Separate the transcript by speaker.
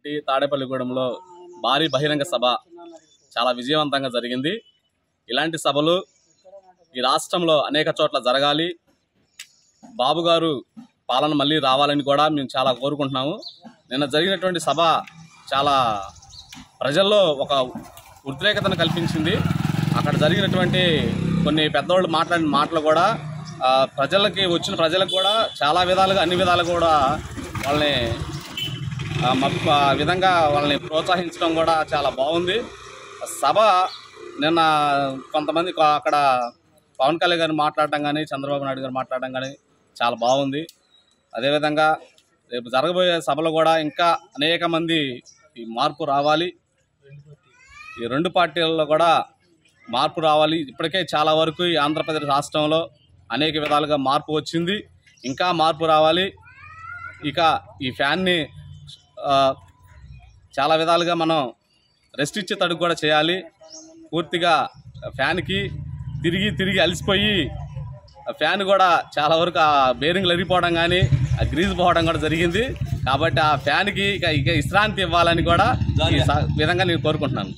Speaker 1: party తాడేపల్లిగూడెంలో భారీ బహిరంగ సభ చాలా విజయవంతంగా జరిగింది ఇలాంటి సభలు ఈ రాష్ట్రంలో అనేక చోట్ల జరగాలి బాబు గారు పాలన మళ్ళీ రావాలని కూడా మేము చాలా కోరుకుంటున్నాము నిన్న జరిగినటువంటి సభ చాలా ప్రజల్లో ఒక ఉద్రేకతను కల్పించింది అక్కడ జరిగినటువంటి కొన్ని పెద్దవాళ్ళు మాట్లాడిన మాటలు కూడా ఆ, ప్రజలకి వచ్చిన ప్రజలకు కూడా చాలా విధాలుగా అన్ని విధాలుగా కూడా వాళ్ళని ఆ, మప్- ఆ విధంగా వాళ్ళని ప్రోత్సహించడం కూడా చాలా బాగుంది సభ నిన్న కొంతమంది కా- అక్కడ పవన్ కళ్యాణ్ గారు మాట్లాడటం కానీ చంద్రబాబు నాయుడు గారు మాట్లాడటం కానీ చాలా బాగుంది అదేవిధంగా రేపు జరగబోయే సభలో కూడా ఇంకా అనేక మంది ఈ మార్పు రావాలి ఈ రెండు పార్టీలలో కూడా మార్పు రావాలి ఇప్పటికే చాలా వరకు ఈ ఆంధ్రప్రదేశ్ రాష్ట్రంలో అనేక విధాలుగా మార్పు వచ్చింది ఇంకా మార్పు రావాలి ఇక ఈ ఫ్యాన్ని ఆ, చాలా విధాలుగా మనం రెస్ట్ ఇచ్చే తడుగు కూడా చేయాలి పూర్తిగా ఫ్యాన్కి తిరిగి తిరిగి అలసిపోయి ఆ ఫ్యాన్ కూడా చాలా వరకు ఆ బేరింగ్లు ఎరిగిపోవడం కానీ ఆ గ్రీజ్ పోవడం కూడా జరిగింది కాబట్టి ఆ ఫ్యాన్కి ఇక ఇక విశ్రాంతి ఇవ్వాలని కూడా ఈ స- విధంగా నేను కోరుకుంటున్నాను